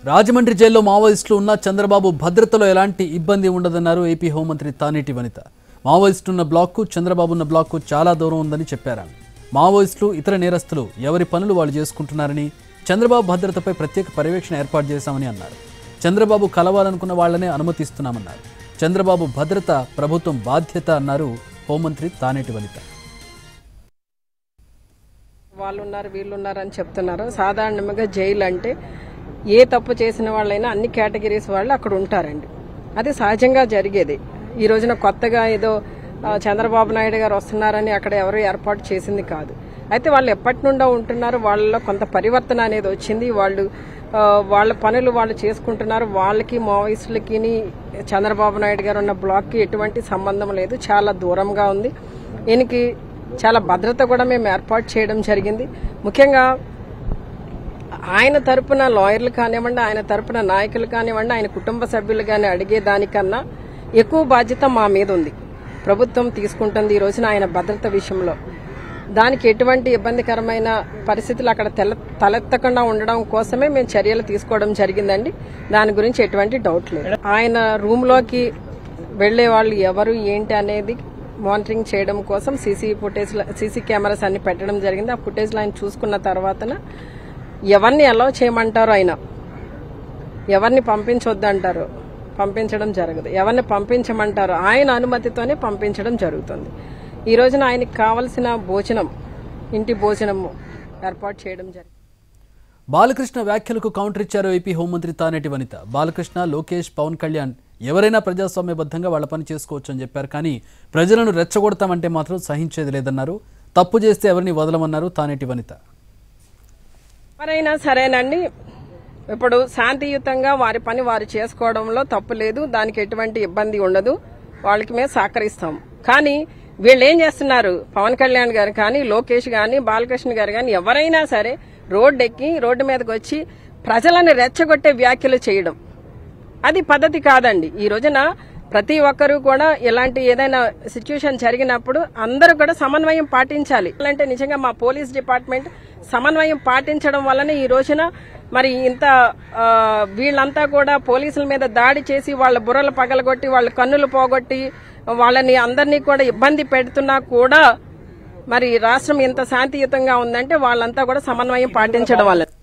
రాజమండ్రి జైల్లో మావోయిస్టులు ఉన్న చంద్రబాబు భద్రతలో ఎలాంటి ఇబ్బంది ఉండదన్నారు ఏపీ హోంమంత్రి తానేటి వనిత మావోయిస్టు ఉన్న బ్లాక్కు చంద్రబాబు ఉన్న బ్లాక్కు చాలా దూరం ఉందని చెప్పారు ఆమె. మావోయిస్టులు ఇతర నేరస్తులు ఎవరి పనులు వాళ్ళు చేసుకుంటున్నారని చంద్రబాబు భద్రతపై ప్రత్యేక పర్యవేక్షణ ఏర్పాటు చేశామని అన్నారు చంద్రబాబు కలవాలనుకున్న వాళ్లనే అనుమతిస్తున్నామన్నారు చంద్రబాబు భద్రత ప్రభుత్వం బాధ్యత అన్నారు హోంమంత్రి తానేటి వనిత వాళ్ళు ఉన్నారు వీళ్ళు ఉన్నారు అని చెప్తున్నారు సాధారణంగా జైలు అంటే ఏ తప్పు చేసిన వాళ్ళైనా అన్ని కేటగిరీస్ వాళ్ళు అక్కడ ఉంటారండి అది సహజంగా జరిగేది ఈ రోజున కొత్తగా ఏదో ఆ, చంద్రబాబు నాయుడు గారు వస్తున్నారని అక్కడ ఎవరు ఏర్పాటు చేసింది కాదు అయితే వాళ్ళు ఎప్పటి నుండో ఉంటున్నారు వాళ్ళలో కొంత పరివర్తన అనేది వచ్చింది వాళ్ళు ఆ, వాళ్ళ పనులు వాళ్ళు చేసుకుంటున్నారు వాళ్ళకి మావోయిస్టులకి చంద్రబాబు నాయుడు గారు ఉన్న బ్లాక్కి ఎటువంటి సంబంధం లేదు చాలా దూరంగా ఉంది ఈయనకి చాలా భద్రత కూడా మేము ఏర్పాటు చేయడం జరిగింది ముఖ్యంగా ఆయన తరపున లాయర్లు కానివ్వండి ఆయన తరపున నాయకులు కానివ్వండి ఆయన కుటుంబ సభ్యులు కానీ అడిగే దానికన్నా ఎక్కువ బాధ్యత మా మీద ఉంది ప్రభుత్వం తీసుకుంటుంది ఈ రోజున ఆయన భద్రత విషయంలో దానికి ఎటువంటి ఇబ్బందికరమైన పరిస్థితులు అక్కడ తెల తలెత్తకుండా ఉండడం కోసమే మేము చర్యలు తీసుకోవడం జరిగిందండి దాని గురించి ఎటువంటి డౌట్ లేదు ఆయన రూమ్లోకి వెళ్లే వాళ్ళు ఎవరు ఏంటి అనేది మానిటరింగ్ చేయడం కోసం సీసీ ఫుటేజ్ సీసీ కెమెరాస్ అన్ని పెట్టడం జరిగింది ఆ ఫుటేజ్లో ఆయన చూసుకున్న తర్వాతన ఎవరిని అలౌ చేయమంటారో ఆయన ఎవరిని పంపించొద్దంటారు పంపించడం జరగదు ఎవరిని పంపించమంటారో ఆయన అనుమతితోనే పంపించడం జరుగుతుంది ఈ రోజున ఆయనకి కావలసిన భోజనం ఇంటి భోజనము ఏర్పాటు చేయడం జరిగింది బాలకృష్ణ వ్యాఖ్యలకు కౌంటర్ ఇచ్చారు ఏపీ హోంమంత్రి తానేటి వనిత బాలకృష్ణ లోకేష్ పవన్ కళ్యాణ్ ఎవరైనా ప్రజాస్వామ్యబద్ధంగా వాళ్ళ పని చేసుకోవచ్చు అని చెప్పారు కానీ ప్రజలను రెచ్చగొడతామంటే మాత్రం సహించేది లేదన్నారు తప్పు చేస్తే ఎవరిని వదలమన్నారు తానేటి వనిత మరైనా సరేనండి ఇప్పుడు శాంతియుతంగా వారి పని వారు చేసుకోవడంలో తప్పు లేదు దానికి ఎటువంటి ఇబ్బంది ఉండదు వాళ్ళకి మేము సహకరిస్తాం కానీ వీళ్ళు ఏం చేస్తున్నారు పవన్ కళ్యాణ్ గారు కానీ లోకేష్ గాని బాలకృష్ణ గారు కానీ ఎవరైనా సరే రోడ్డు ఎక్కి రోడ్డు మీదకి వచ్చి ప్రజలను రెచ్చగొట్టే వ్యాఖ్యలు చేయడం అది పద్ధతి కాదండి ఈ రోజున ప్రతి ఒక్కరూ కూడా ఇలాంటి ఏదైనా సిచ్యువేషన్ జరిగినప్పుడు అందరూ కూడా సమన్వయం పాటించాలి అంటే నిజంగా మా పోలీస్ డిపార్ట్మెంట్ సమన్వయం పాటించడం వల్లనే ఈ రోజున మరి ఇంత ఆ, వీళ్ళంతా కూడా పోలీసుల మీద దాడి చేసి వాళ్ళ బుర్రలు పగలగొట్టి వాళ్ళ కన్నులు పోగొట్టి వాళ్ళని అందరినీ కూడా ఇబ్బంది పెడుతున్నా కూడా మరి రాష్ట్రం ఇంత శాంతియుతంగా ఉందంటే వాళ్ళంతా కూడా సమన్వయం పాటించడం వల్ల